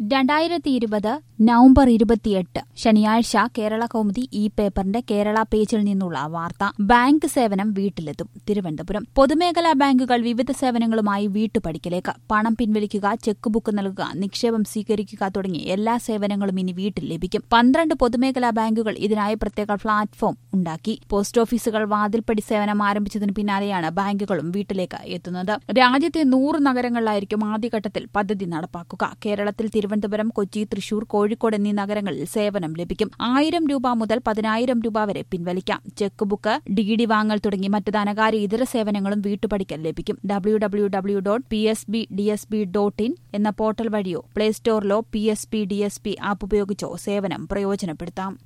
രണ്ടായിരത്തി ഇരുപത് നവംബർ ഇരുപത്തിയെട്ട് ശനിയാഴ്ച കേരള കൗമുദി ഈ പേപ്പറിന്റെ കേരള പേജിൽ നിന്നുള്ള വാർത്ത ബാങ്ക് സേവനം വീട്ടിലെത്തും തിരുവനന്തപുരം പൊതുമേഖലാ ബാങ്കുകൾ വിവിധ സേവനങ്ങളുമായി വീട്ടുപടിക്കലേക്ക് പണം പിൻവലിക്കുക ചെക്ക് ബുക്ക് നൽകുക നിക്ഷേപം സ്വീകരിക്കുക തുടങ്ങി എല്ലാ സേവനങ്ങളും ഇനി വീട്ടിൽ ലഭിക്കും പന്ത്രണ്ട് പൊതുമേഖലാ ബാങ്കുകൾ ഇതിനായി പ്രത്യേക പ്ലാറ്റ്ഫോം ഉണ്ടാക്കി പോസ്റ്റ് ഓഫീസുകൾ വാതിൽപ്പടി സേവനം ആരംഭിച്ചതിന് പിന്നാലെയാണ് ബാങ്കുകളും വീട്ടിലേക്ക് എത്തുന്നത് രാജ്യത്തെ നൂറ് നഗരങ്ങളിലായിരിക്കും ആദ്യഘട്ടത്തിൽ പദ്ധതി നടപ്പാക്കുക കേരളത്തിൽ തിരുവനന്തപുരം കൊച്ചി തൃശൂർ കോഴിക്കോട് എന്നീ നഗരങ്ങളിൽ സേവനം ലഭിക്കും ആയിരം രൂപ മുതൽ പതിനായിരം രൂപ വരെ പിൻവലിക്കാം ചെക്ക് ബുക്ക് ഡി ഡി വാങ്ങൽ തുടങ്ങി മറ്റ് ധനകാര്യ ഇതര സേവനങ്ങളും വീട്ടുപടിക്കൽ ലഭിക്കും W W W dot P S B D S B dot in എന്ന പോർട്ടൽ വഴിയോ പ്ലേ സ്റ്റോറിലോ P S B D S B app ഉപയോഗിച്ചോ സേവനം പ്രയോജനപ്പെടുത്താം